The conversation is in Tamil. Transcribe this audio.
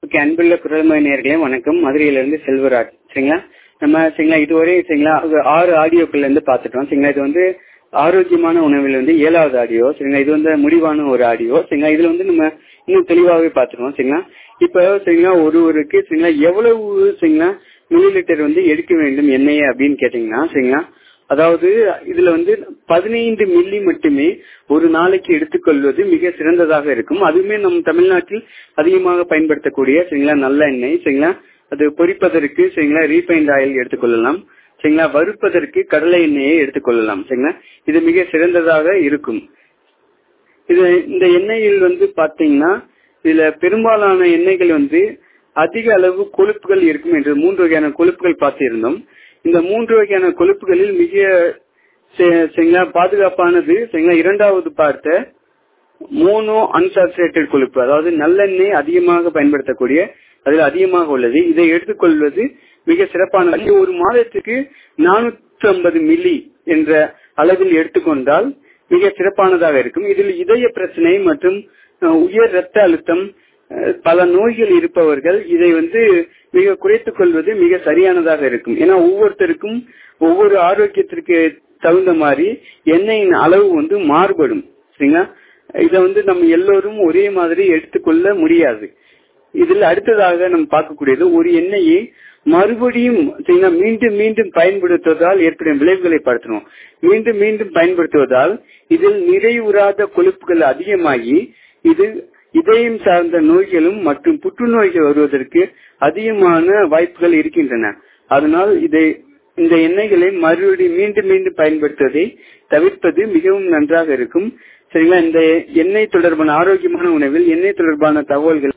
ஓகே அன்புள்ள குரல்மொழி நேர்களே வணக்கம் மதுரையிலிருந்து செல்வராஜ் சரிங்களா நம்ம சரிங்களா இதுவரை சரிங்களா ஒரு ஆறு ஆடியோக்கள் இருந்து பார்த்துட்டோம் சரிங்களா இது வந்து ஆரோக்கியமான உணவில் வந்து ஏழாவது ஆடியோ சரிங்களா இது வந்து முடிவான ஒரு ஆடியோ சரிங்களா இதுல வந்து நம்ம இன்னும் தெளிவாகவே பார்த்துருவோம் சரிங்களா இப்போ சரிங்களா ஒருவருக்கு சரிங்களா எவ்வளவு சரிங்களா மில்லி லிட்டர் வந்து எடுக்க வேண்டும் எண்ணெயை அப்படின்னு கேட்டீங்கன்னா சரிங்களா அதாவது இதுல வந்து பதினைந்து மில்லி மட்டுமே ஒரு நாளைக்கு எடுத்துக்கொள்வது மிக சிறந்ததாக இருக்கும் அதுவுமே நம் தமிழ்நாட்டில் அதிகமாக பயன்படுத்தக்கூடிய சரிங்களா நல்ல எண்ணெய் சரிங்களா அது பொரிப்பதற்கு சரிங்களா ரீஃபைண்ட் ஆயில் எடுத்துக்கொள்ளலாம் சரிங்களா வறுப்பதற்கு கடலை எண்ணெயை எடுத்துக்கொள்ளலாம் சரிங்களா இது மிக சிறந்ததாக இருக்கும் இது இந்த எண்ணெயில் வந்து பாத்தீங்கன்னா இதுல பெரும்பாலான எண்ணெய்கள் வந்து அதிக அளவு கொழுப்புகள் இருக்கும் என்று மூன்று வகையான கொழுப்புகள் பார்த்திருந்தோம் இந்த மூன்று வகையான கொழுப்புகளில் மிக சரிங்களா பாதுகாப்பானது சரிங்களா இரண்டாவது பார்த்த மோனோ அன்சாச்சுரேட்டட் கொழுப்பு அதாவது நல்லெண்ணெய் அதிகமாக பயன்படுத்தக்கூடிய அதில் அதிகமாக உள்ளது இதை எடுத்துக்கொள்வது மிக சிறப்பானது ஒரு மாதத்துக்கு நானூத்தி ஐம்பது மில்லி என்ற அளவில் எடுத்துக்கொண்டால் மிக சிறப்பானதாக இருக்கும் இதில் இதய பிரச்சனை மற்றும் உயர் ரத்த அழுத்தம் பல நோய்கள் இருப்பவர்கள் இதை வந்து மிக குறைத்துக் கொள்வது மிக சரியானதாக இருக்கும் ஏன்னா ஒவ்வொருத்தருக்கும் ஒவ்வொரு ஆரோக்கியத்திற்கு தகுந்த மாதிரி எண்ணெயின் அளவு வந்து மாறுபடும் சரிங்களா இதை வந்து நம்ம எல்லோரும் ஒரே மாதிரி எடுத்துக்கொள்ள முடியாது இதில் அடுத்ததாக நம்ம பார்க்கக்கூடியது ஒரு எண்ணெயை மறுபடியும் மீண்டும் மீண்டும் பயன்படுத்துவதால் ஏற்படும் விளைவுகளை பார்க்கணும் மீண்டும் மீண்டும் பயன்படுத்துவதால் இதில் நிறைவுறாத கொழுப்புகள் அதிகமாகி இது இதயம் சார்ந்த நோய்களும் மற்றும் புற்றுநோய்கள் வருவதற்கு அதிகமான வாய்ப்புகள் இருக்கின்றன அதனால் இதை இந்த எண்ணெய்களை மறுபடியும் மீண்டும் மீண்டும் பயன்படுத்துவதை தவிர்ப்பது மிகவும் நன்றாக இருக்கும் சரிங்களா இந்த எண்ணெய் தொடர்பான ஆரோக்கியமான உணவில் எண்ணெய் தொடர்பான தகவல்கள்